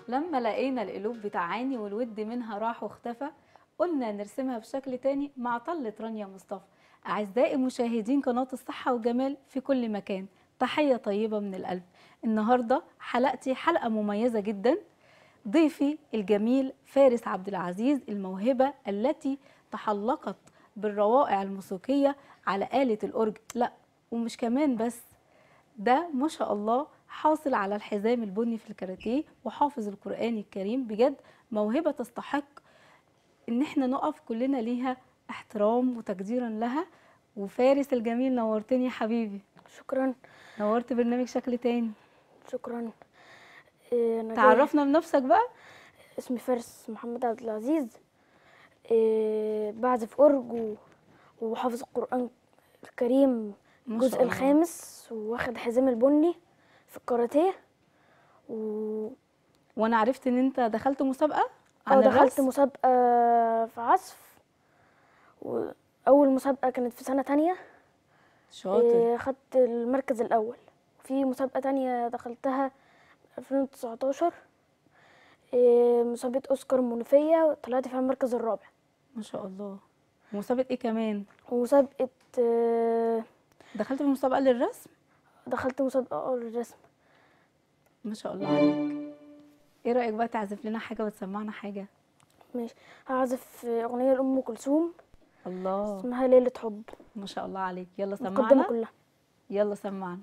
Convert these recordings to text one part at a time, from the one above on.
لما لقينا القلوب بتعاني والود منها راح واختفى قلنا نرسمها بشكل تاني مع طلة رانيا مصطفى أعزائي مشاهدين قناة الصحة والجمال في كل مكان تحية طيبة من القلب النهاردة حلقتي حلقة مميزة جدا ضيفي الجميل فارس عبد العزيز الموهبة التي تحلقت بالروائع الموسيقية على آلة الأورج لا ومش كمان بس ده ما شاء الله حاصل على الحزام البني في الكاراتيه وحافظ القرآن الكريم بجد موهبة تستحق ان احنا نقف كلنا ليها احترام وتقديرا لها وفارس الجميل نورتني يا حبيبي شكرا نورت برنامج شكل تاني شكرا إيه، أنا جاي- تعرفنا بنفسك بقى اسمي فارس محمد عبد العزيز إيه، بعزف أورج و- وحافظ القرآن الكريم ما الجزء شاء الله. الخامس واخد حزام البني في الكاراتيه و وانا عرفت ان انت دخلت مسابقة اه عن دخلت الرسم مسابقة في عزف وأول مسابقة كانت في سنة تانية شاطر إيه، خدت المركز الأول في مسابقة تانية دخلتها 2019 إيه، مسابقة أوسكار المنوفية طلعت فيها المركز الرابع ما شاء الله مسابقة ايه كمان ومسابقة آه، دخلت في مسابقة للرسم دخلت مسابقة الرسم ما شاء الله عليك ايه رأيك بقى تعزف لنا حاجة وتسمعنا حاجة ماشي هعزف أغنية لأم كلثوم الله اسمها ليلة حب ما شاء الله عليك يلا المقدمة سمعنا كلها يلا سمعنا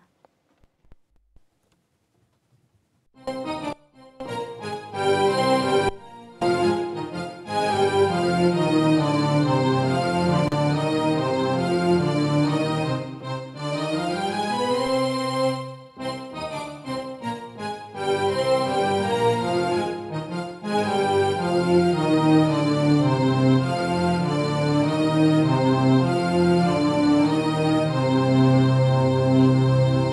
Thank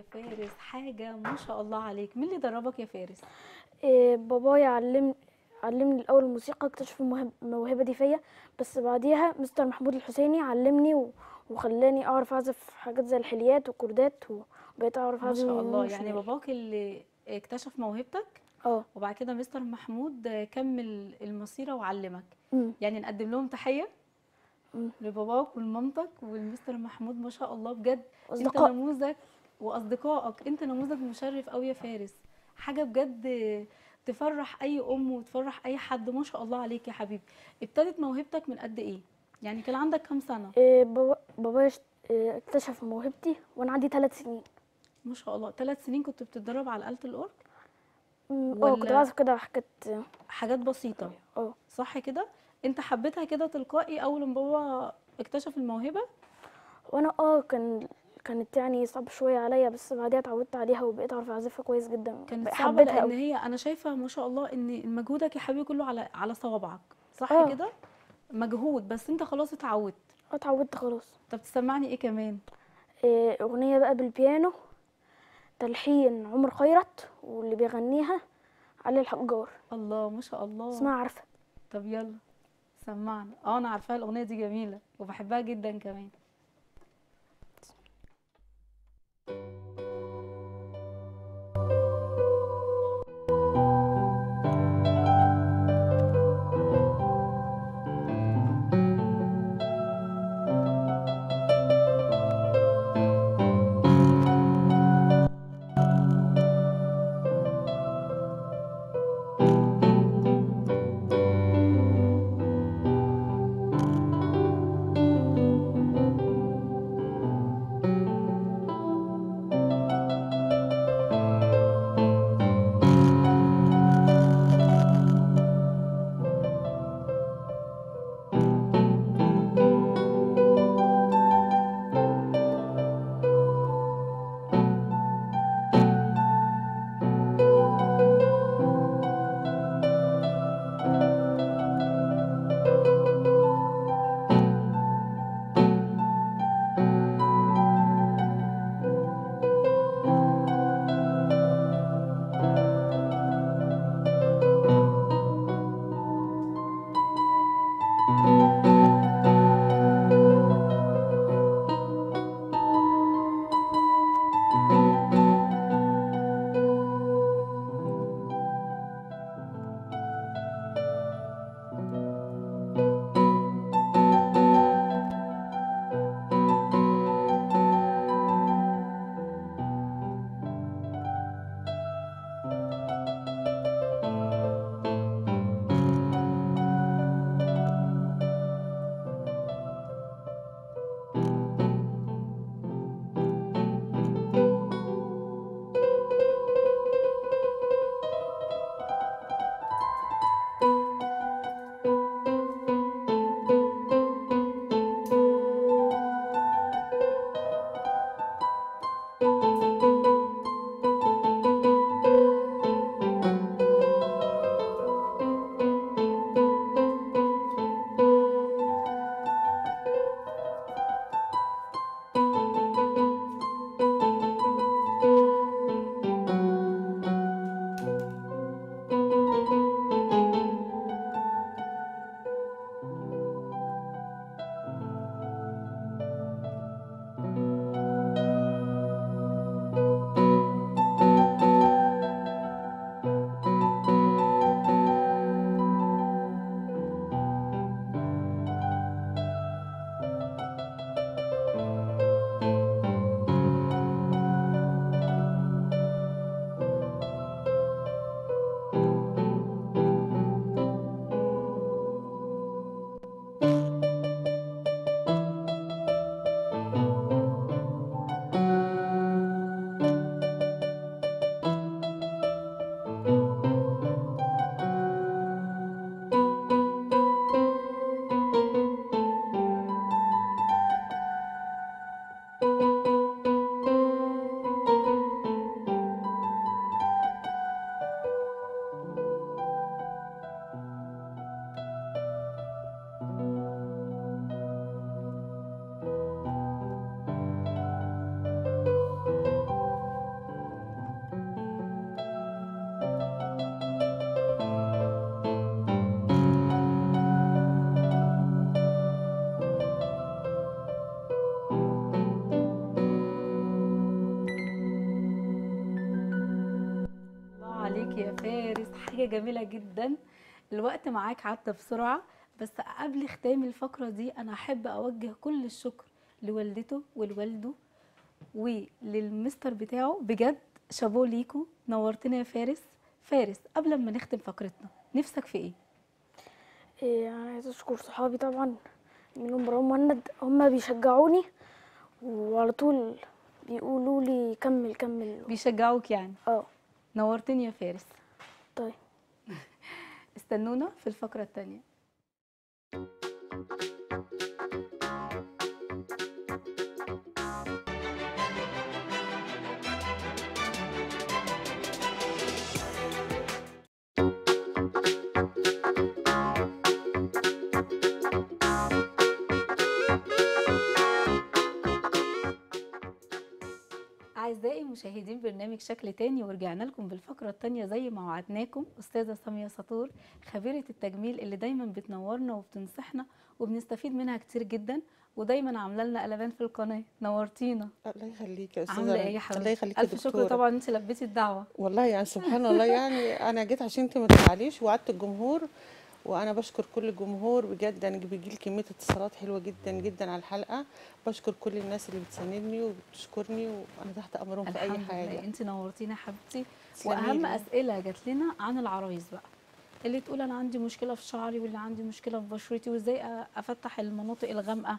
يا فارس حاجة ما شاء الله عليك مين اللي دربك يا فارس إيه بابايا علم علمني الاول الموسيقى اكتشف الموهب- الموهبه دي فيا بس بعديها مستر محمود الحسيني علمني و... وخلاني اعرف اعزف حاجات زي الحليات والكوردات وبقيت اعرف ما اعزف شاء يمين الله يعني وشمال. باباك اللي اكتشف موهبتك اه وبعد كده مستر محمود كمل المسيرة وعلمك أمم. يعني نقدم لهم تحية أمم. لباباك ولمامتك والمستر محمود ما شاء الله بجد انت اصدقاء نموذج واصدقائك انت نموذج مشرف قوي يا فارس حاجه بجد تفرح اي ام وتفرح اي حد ما شاء الله عليك يا حبيبي ابتدت موهبتك من قد ايه يعني كان عندك كام سنه إيه بابا بابايا اشت- إيه اكتشف موهبتي وانا عندي ثلاث سنين ما شاء الله ثلاث سنين كنت بتتدرب على آلة الأورج أمم، اه كنت ولا- بعزف كده حاجات حاجات بسيطه اه صح كده انت حبيتها كده تلقائي اول ما بابا اكتشف الموهبه وانا اه كان كانت يعني صعب شويه عليا بس بعديها اتعودت عليها وبقيت اعرف اعزفها كويس جدا كانت بقى- صعبه حبيتها لان قوي هي انا شايفه ما شاء الله ان مجهودك يا حبيبي كله على على صوابعك صح آه. كده مجهود بس انت خلاص اتعودت اه اتعودت خلاص طب تسمعني ايه كمان إيه اغنيه بقى بالبيانو تلحين عمر خيرت واللي بيغنيها علي الحجار الله ما شاء الله اسمها عارفه طب يلا سمعنا اه انا عارفاها الاغنيه دي جميله وبحبها جدا كمان عليك يا فارس حاجة جميلة جدا الوقت معاك عدى بسرعة بس قبل ختام الفقرة دي أنا أحب أوجه كل الشكر لوالدته ولوالده وللمستر بتاعه بجد شابوه ليكوا نورتنا يا فارس فارس قبل ما نختم فقرتنا نفسك في ايه؟ إيه، انا عايزه اشكر صحابي طبعا منهم مروان مهند هما بيشجعوني وعلى طول بيقولوا لي كمل كمل بيشجعوك يعني اه نورتني يا فارس طيب استنونا في الفقرة التانية أعزائي مشاهدين برنامج شكل تاني ورجعنا لكم بالفقرة التانية زي ما وعدناكم أستاذة سامية سطور خبيرة التجميل اللي دايما بتنورنا وبتنصحنا وبنستفيد منها كتير جدا ودايما عاملة لنا قلبان في القناة نورتينا الله يخليك يا استاذه عاملة ايه رنا. يا حبيبتي؟ الله يخليك يا ألف شكر دكتورة. طبعا أنت لبيتي الدعوة والله يعني سبحان الله يعني انا جيت عشان انت ما تزعليش وعدت الجمهور وانا بشكر كل الجمهور بجد انا بيجي لي كميه اتصالات حلوه جدا جدا على الحلقه بشكر كل الناس اللي بتساندني وبتشكرني وانا تحت امرهم في اي الحمد لله حاجه أنت نورتينا يا حبيبتي تسلمي واهم لي. اسئله جات لنا عن العرايس بقى اللي تقول انا عندي مشكله في شعري واللي عندي مشكله في بشرتي وازاي أ- افتح المناطق الغامقه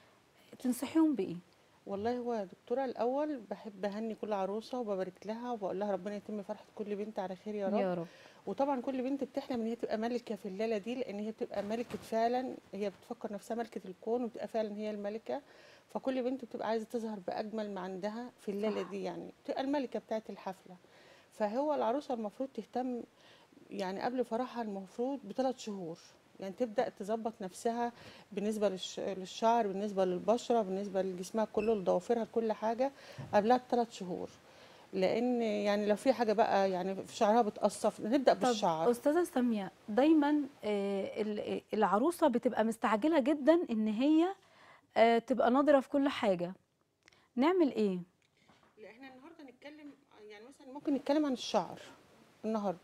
تنصحيهم بايه والله هو يا دكتوره الاول بحب اهني كل عروسه وببارك لها وبقول لها ربنا يتم فرحه كل بنت على خير يا رب يا رب وطبعا كل بنت بتحلم ان هي تبقى ملكه في الليله دي لان هي بتبقى ملكه فعلا هي بتفكر نفسها ملكه الكون وبتبقى فعلا هي الملكه فكل بنت بتبقى عايزه تظهر باجمل ما عندها في الليله صح. دي يعني بتبقى الملكه بتاعه الحفله فهو العروسه المفروض تهتم يعني قبل فرحها المفروض بثلاث شهور يعني تبدا تظبط نفسها بالنسبه للش- للشعر بالنسبه للبشره بالنسبه لجسمها كله لضوافرها لكل حاجه قبلها بثلاث شهور لان يعني لو في حاجه بقى يعني في شعرها بتقصف نبدا طب بالشعر استاذه ساميه دايما آه، ال- العروسه بتبقى مستعجله جدا ان هي آه، تبقى ناضره في كل حاجه نعمل ايه لا احنا النهارده نتكلم يعني مثلا ممكن نتكلم عن الشعر النهارده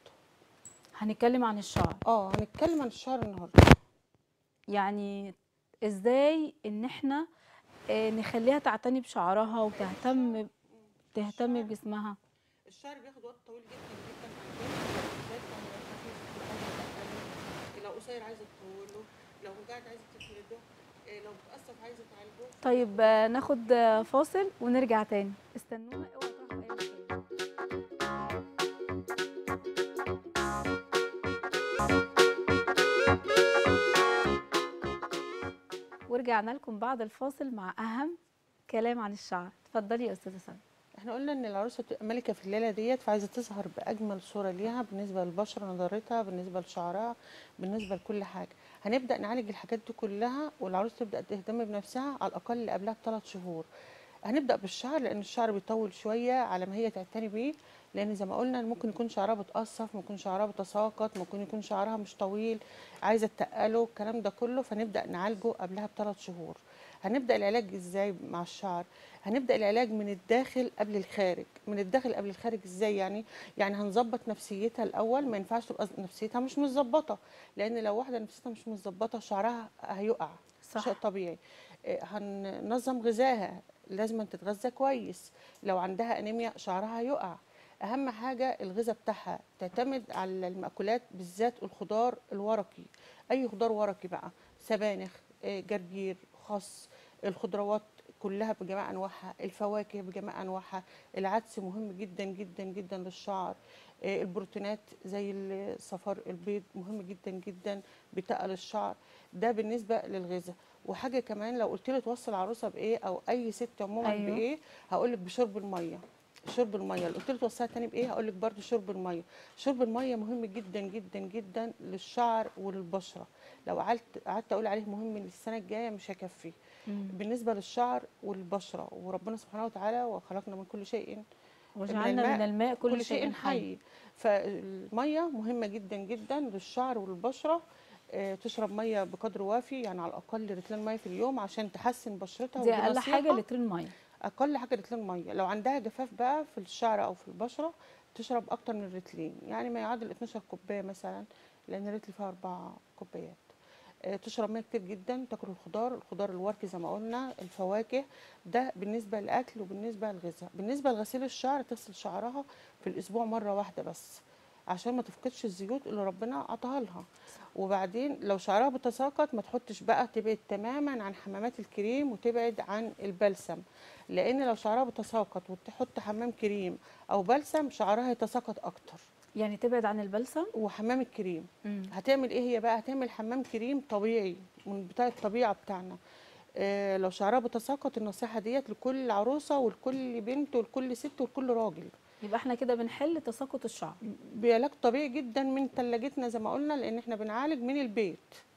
هنتكلم عن الشعر اه هنتكلم عن الشعر النهارده يعني ازاي ان احنا آه، نخليها تعتني بشعرها وتهتم تهتم بجسمها الشعر بياخد وقت طويل جدا جدا عن البنت بالذات لو خفيف عايزه تقلله لو قصير عايزه تطوله لو قاعد عايزه تفرده إيه، لو بتقصف عايزه تعالجه طيب آه، ناخد آه، فاصل ونرجع تاني استنونا اوعى تروحوا في اي مكان ورجعنا لكم بعد الفاصل مع اهم كلام عن الشعر اتفضلي يا استاذه سامي احنا قلنا ان العروسه بتبقى ملكه في الليله ديت فعايزه تظهر باجمل صوره ليها بالنسبه للبشره نضارتها بالنسبه لشعرها بالنسبه لكل حاجه هنبدا نعالج الحاجات دي كلها والعروسه تبدا تهتم بنفسها على الاقل اللي قبلها بثلاث شهور هنبدا بالشعر لان الشعر بيطول شويه على ما هي تعتني بيه لان زي ما قلنا ممكن يكون شعرها بتقصف ممكن شعرها بتساقط ممكن يكون شعرها مش طويل عايزه تقله الكلام ده كله فنبدا نعالجه قبلها بثلاث شهور هنبدا العلاج ازاي مع الشعر هنبدا العلاج من الداخل قبل الخارج من الداخل قبل الخارج ازاي يعني يعني هنظبط نفسيتها الاول ما ينفعش تبقى نفسيتها مش متظبطه لان لو واحده نفسيتها مش متظبطه شعرها هيقع صح. شيء طبيعي إيه، هننظم غذائها لازم تتغذى كويس لو عندها انيميا شعرها هيقع اهم حاجه الغذاء بتاعها تعتمد على المأكولات بالذات الخضار الورقي اي خضار ورقي بقى سبانخ إيه، جرجير خس الخضروات كلها بجميع انواعها الفواكه بجميع انواعها العدس مهم جدا جدا جدا للشعر إيه، البروتينات زي الصفار البيض مهم جدا جدا بتقل الشعر ده بالنسبه للغذاء وحاجه كمان لو قلت لي توصل العروسه بايه او اي ست عموما أيوه. أيوه. بايه هقول لك بشرب الميه شرب الميه لو قلت لي توصلها تاني بايه هقول لك برده شرب الميه شرب الميه مهم جدا جدا جدا للشعر وللبشره لو قعدت قعدت اقول عليه مهم السنه الجايه مش هكفي مم. بالنسبه للشعر والبشره وربنا سبحانه وتعالى وخلقنا من كل شيء وجعلنا من الماء كل, شيء حي فالميه مهمه جدا جدا للشعر والبشره آه، تشرب ميه بقدر وافي يعني على الاقل لترين ميه في اليوم عشان تحسن بشرتها دي ودي اقل نصيحة. حاجه لترين ميه اقل حاجه لترين ميه لو عندها جفاف بقى في الشعر او في البشره تشرب اكتر من رتلين يعني ما يعادل 12 كوبايه مثلا لان الرتل فيها اربع كوبايات آه، تشرب ميه كتير جدا تاكل الخضار الخضار الورقي زي ما قلنا الفواكه ده بالنسبه للاكل وبالنسبه للغذاء بالنسبه لغسيل الشعر تغسل شعرها في الاسبوع مره واحده بس عشان ما تفقدش الزيوت اللي ربنا عطاها لها وبعدين لو شعرها بتساقط ما تحطش بقى تبعد تماما عن حمامات الكريم وتبعد عن البلسم لان لو شعرها بتساقط وتحط حمام كريم او بلسم شعرها يتساقط اكتر يعني تبعد عن البلسم وحمام الكريم مم. هتعمل ايه هي بقى هتعمل حمام كريم طبيعي من بتاع الطبيعه بتاعنا آه لو شعرها بتساقط النصيحه ديت لكل عروسه ولكل بنت ولكل ست ولكل راجل يبقى احنا كده بنحل تساقط الشعر بعلاج طبيعي جدا من ثلاجتنا زي ما قلنا لان احنا بنعالج من البيت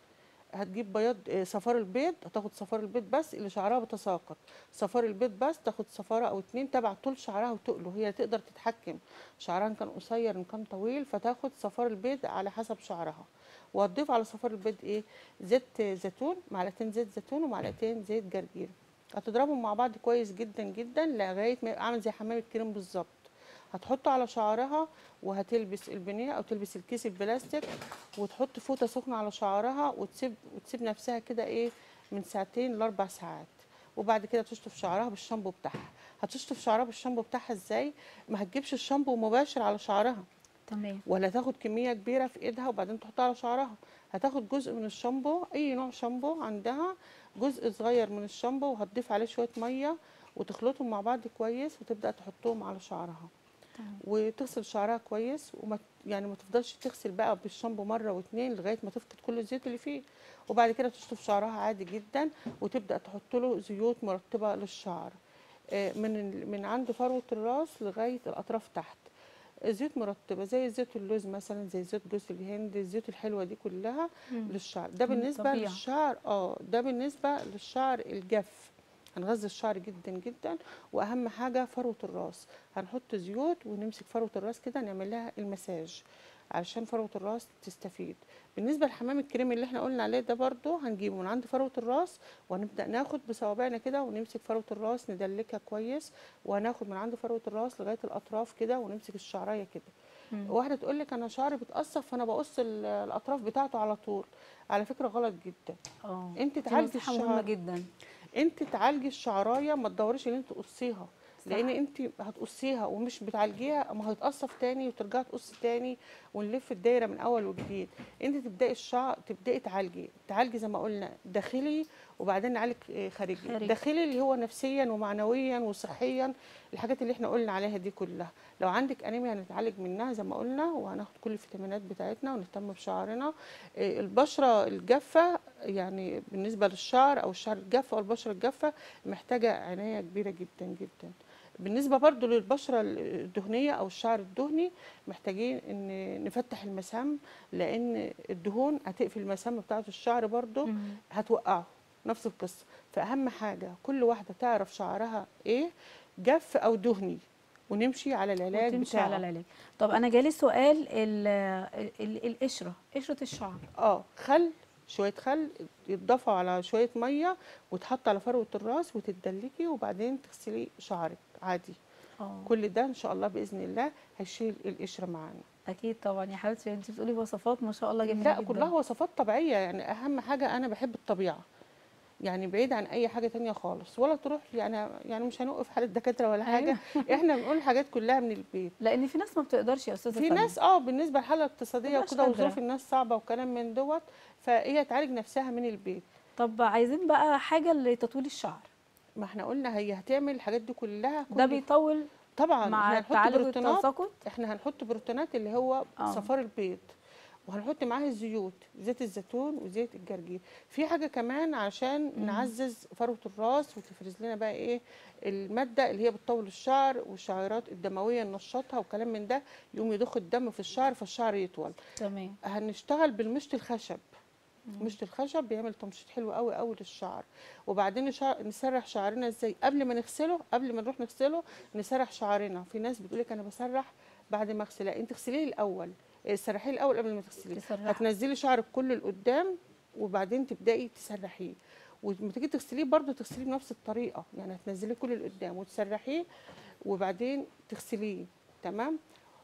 هتجيب بياض آه، صفار البيض هتاخد صفار البيض بس اللي شعرها بتساقط صفار البيض بس تاخد صفاره او اتنين تبع طول شعرها وتقله هي تقدر تتحكم شعرها ان كان قصير ان كان طويل فتاخد صفار البيض على حسب شعرها وهتضيف على صفار البيض ايه زيت زيتون معلقتين زيت زيتون ومعلقتين زيت جرجير هتضربهم مع بعض كويس جدا جدا لغايه ما يبقى عامل زي حمام الكريم بالظبط هتحطه على شعرها وهتلبس البنيه او تلبس الكيس البلاستيك وتحط فوطه سخنه على شعرها وتسيب وتسيب نفسها كده ايه من ساعتين لاربع ساعات وبعد كده تشطف شعرها بالشامبو بتاعها هتشطف شعرها بالشامبو بتاعها ازاي ما هتجيبش الشامبو مباشر على شعرها تمام ولا تاخد كميه كبيره في ايدها وبعدين تحطها على شعرها هتاخد جزء من الشامبو اي نوع شامبو عندها جزء صغير من الشامبو وهتضيف عليه شويه ميه وتخلطهم مع بعض كويس وتبدا تحطهم على شعرها تمام. وتغسل شعرها كويس وما يعني ما تفضلش تغسل بقى بالشامبو مره واتنين لغايه ما تفقد كل الزيت اللي فيه وبعد كده تشطف شعرها عادي جدا وتبدا تحط له زيوت مرطبه للشعر آه، من ال- من عند فروه الراس لغايه الاطراف تحت زيوت مرطبه زي زيت اللوز مثلا زي زيت جوز الهند الزيوت الحلوه دي كلها مم. للشعر ده من بالنسبه الطبيعة. للشعر اه ده بالنسبه للشعر الجاف هنغذي الشعر جدا جدا واهم حاجه فروه الراس هنحط زيوت ونمسك فروه الراس كده نعمل لها المساج علشان فروه الراس تستفيد بالنسبه للحمام الكريم اللي احنا قلنا عليه ده برضو هنجيبه من عند فروه الراس وهنبدا ناخد بصوابعنا كده ونمسك فروه الراس ندلكها كويس وهناخد من عند فروه الراس لغايه الاطراف كده ونمسك الشعرايه كده مم. واحده تقول لك انا شعري بتقصف فانا بقص ال- الاطراف بتاعته على طول على فكره غلط جدا اه انت دي تعالجي نصيحة مهمة الشعر جدا انت تعالجي الشعرايه ما تدوريش ان انت تقصيها صح. لان انت هتقصيها ومش بتعالجيها ما هيتقصف تاني وترجعي تقصي تاني ونلف الدايره من اول وجديد انت تبداي الشعر تبداي تعالجي تعالجي زي ما قلنا داخلي وبعدين نعالج اه، خارجي خارجي. داخلي اللي هو نفسيا ومعنويا وصحيا الحاجات اللي احنا قلنا عليها دي كلها لو عندك انيميا هنتعالج منها زي ما قلنا وهناخد كل الفيتامينات بتاعتنا ونهتم بشعرنا اه، البشره الجافه يعني بالنسبه للشعر او الشعر الجاف او البشره الجافه محتاجه عنايه كبيره جدا جدا بالنسبه برضو للبشره الدهنيه او الشعر الدهني محتاجين ان نفتح المسام لان الدهون هتقفل المسام بتاعه الشعر برضو مم. هتوقعه نفس القصه فاهم حاجه كل واحده تعرف شعرها ايه جاف او دهني ونمشي على العلاج وتمشي بتاعه على العلاج طب انا جالي سؤال ال ال القشرة قشرة الشعر اه خل شويه خل يتضافوا على شويه ميه وتحط على فروه الراس وتدلكي وبعدين تغسلي شعرك عادي اه كل ده ان شاء الله باذن الله هيشيل القشره معانا اكيد طبعا يا حبيبتي انت بتقولي وصفات ما شاء الله جميله لا جدا كلها وصفات طبيعيه يعني اهم حاجه انا بحب الطبيعه يعني بعيد عن اي حاجه تانية خالص ولا تروح يعني يعني مش هنوقف حال الدكاتره ولا حاجه احنا بنقول حاجات كلها من البيت لان في ناس ما بتقدرش يا استاذه في فندم. ناس اه بالنسبه للحاله الاقتصاديه مبقاش وكده قادرة. وظروف الناس صعبه وكلام من دوت فهي تعالج نفسها من البيت طب عايزين بقى حاجه لتطويل الشعر ما احنا قلنا هي هتعمل الحاجات دي كلها ده كل- بيطول طبعا مع احنا هنحط تعالج بروتينات التساقط احنا هنحط بروتينات اللي هو آه. صفار البيض وهنحط معاها الزيوت زيت الزيتون وزيت الجرجير في حاجه كمان عشان مم. نعزز فروه الراس وتفرز لنا بقى ايه الماده اللي هي بتطول الشعر والشعيرات الدمويه ننشطها وكلام من ده يقوم يضخ الدم في الشعر فالشعر يطول تمام هنشتغل بالمشط الخشب مشط الخشب بيعمل تمشيط حلو قوي قوي للشعر وبعدين نشع- نسرح شعرنا ازاي قبل ما نغسله قبل ما نروح نغسله نسرح شعرنا في ناس بتقول لك انا بسرح بعد ما اغسل لا انت اغسليه الاول إيه، سرحيه الاول قبل ما تغسليه تسرحه. هتنزلي شعرك كله لقدام وبعدين تبداي تسرحيه ولما تيجي تغسليه برضه تغسليه بنفس الطريقه يعني هتنزليه كله لقدام وتسرحيه وبعدين تغسليه تمام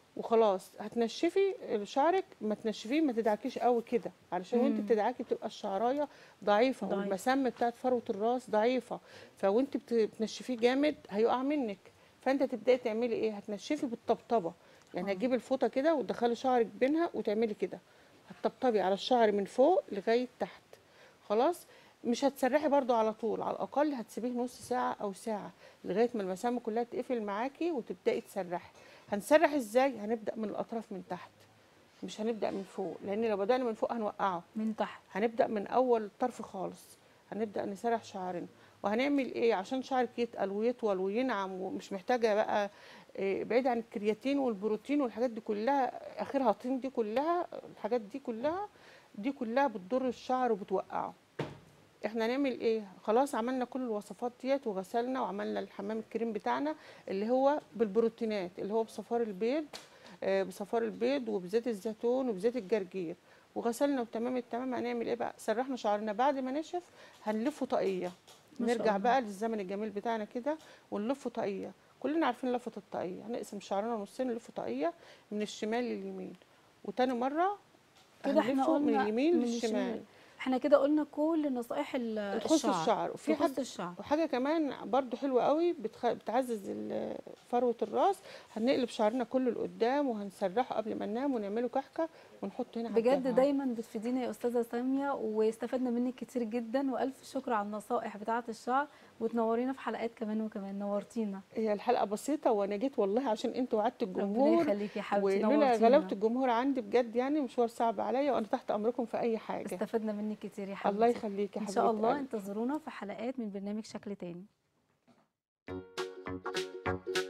وخلاص هتنشفي شعرك ما تنشفيه ما تدعكيش قوي كده علشان وانت مم. بتدعكي بتبقى الشعرايه ضعيفه ضعيفة. والمسام بتاعت فروه الراس ضعيفه فوانت بت- بتنشفيه جامد هيقع منك فانت تبداي تعملي ايه هتنشفي بالطبطبه يعني آه. هتجيبي الفوطه كده وتدخلي شعرك بينها وتعملي كده هتطبطبي على الشعر من فوق لغايه تحت خلاص مش هتسرحي برضو على طول على الاقل هتسيبيه نص ساعه او ساعه لغايه ما المسام كلها تقفل معاكي وتبداي تسرحي هنسرح ازاي هنبدا من الاطراف من تحت مش هنبدا من فوق لان لو بدانا من فوق هنوقعه من تحت هنبدا من اول طرف خالص هنبدا نسرح شعرنا وهنعمل ايه عشان شعرك يتقل ويطول وينعم ومش محتاجه بقى إيه، بعيد عن الكرياتين والبروتين والحاجات دي كلها اخرها طين دي كلها الحاجات دي كلها دي كلها بتضر الشعر وبتوقعه احنا هنعمل ايه خلاص عملنا كل الوصفات ديت وغسلنا وعملنا الحمام الكريم بتاعنا اللي هو بالبروتينات اللي هو بصفار البيض آه، بصفار البيض وبزيت الزيتون وبزيت الجرجير وغسلنا وتمام التمام هنعمل ايه بقى سرحنا شعرنا بعد ما نشف هنلفه طاقيه ما شاء نرجع الله. بقى للزمن الجميل بتاعنا كده ونلفه طاقيه كلنا عارفين لفه الطاقيه هنقسم شعرنا نصين نلفه طاقيه من الشمال لليمين وتاني مره كده احنا هنلفه من قلنا اليمين من للشمال الشمال. احنا كده قلنا كل نصائح ال- تخص الشعر وفي تخص حد الشعر وحاجه كمان برضو حلوه قوي بتخ... بتعزز ال- فروه الراس هنقلب شعرنا كله لقدام وهنسرحه قبل ما ننام ونعمله كحكه ونحطه هنا على بجد الجبهة. دايما بتفيدينا يا استاذه ساميه واستفدنا منك كتير جدا والف شكر على النصائح بتاعه الشعر وتنورينا في حلقات كمان وكمان نورتينا هي الحلقه بسيطه وانا جيت والله عشان انتوا وعدتوا ربنا الجمهور يخليكي يا حبيبتي ولولا نورتينا غلبة الجمهور عندي بجد يعني مشوار صعب عليا وانا تحت امركم في اي حاجه استفدنا منك كتير يا حبيبتي الله يخليك يا ان حبيبتي شاء الله قلبي. انتظرونا في حلقات من برنامج شكل تاني